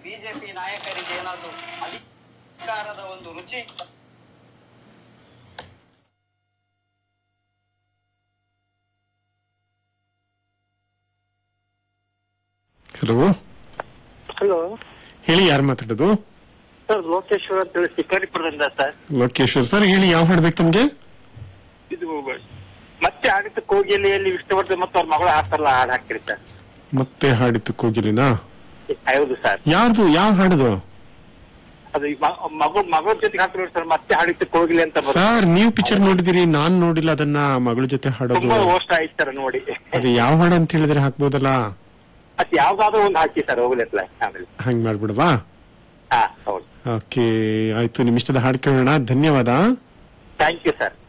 BJP ನಾಯಕರಿಗೆ ಏನಾದ್ರು ಅಧಿಕಾರದ ಒಂದು ರುಚಿ ಹಲೋ ಹಲೋ ಹೇಳಿ ಯಾರು ಮಾತಾಡೋದು ಸರ್ ಲೋಕೇಶ್ವರ ಅಂತ ಹೇಳಿ ಶಿಕಾರಿಪುರದಿಂದ ಸರ್ ಲೋಕೇಶ್ವರ್ ಸರ್ ಹೇಳಿ ಯಾವ ಹಾಡ್ಬೇಕು ತಮ್ಗೆ ಇದು ಮತ್ತೆ ಆಡಿದ ಕೋಗಿಲೆಯಲ್ಲಿ ವಿಷ್ಣುವರ್ಧನ್ ಮತ್ತು ಅವ್ರ ಮಗಳು ಹಾಡ್ತಾರಲ್ಲ ಹಾಡು ಹಾಕ್ತೀರಿ ಸರ್ ಮತ್ತೆ ಹಾಡಿತ್ತು ಕೋಗಿಲಿನ ಹೌದು ಸರ್ ಯಾರ್ದು ಯಾವ ಹಾಡುದು ಅದು ಈ ಮ- ಮಗು ಮಗಳ ಜೊತೆಗೆ ಹಾಕ್ತಾರೆ ಸರ್ ಮತ್ತೆ ಹಾಡಿತ್ತು ಕೋಗಿಲೆ ಅಂತ ಬರುತ್ತೆ. ಸರ್ ನೀವು ಪಿಕ್ಚರ್ ನೋಡಿದಿರಿ ನಾನ್ ನೋಡಿಲ್ಲ ಅದನ್ನ ಮಗಳ ಜೊತೆ ಹಾಡೋದು ತುಂಬಾ ಓಷ್ಟ ಆಯ್ತು ಸರ್ ನೋಡಿ ಅದು ಯಾವ ಹಾಡು ಅಂತ ಹೇಳಿದ್ರೆ ಹಾಕ್ಬೋದಲ್ಲ ಅದ್ ಯಾವ್ದಾದ್ರು ಒಂದು ಹಾಕಿ ಸರ್ ಹೋಗ್ಲತ್ಲ ಆಮೇಲೆ ಹಂಗ್ ಮಾಡ್ಬಿಡ್ವಾ ಹಾ ಹೌದು ಓಕೆ ಆಯ್ತು ನಿಮ್ ಇಷ್ಟದ ಹಾಡು ಕೇಳೋಣ ಧನ್ಯವಾದ ಥ್ಯಾಂಕ್ ಯು ಸರ್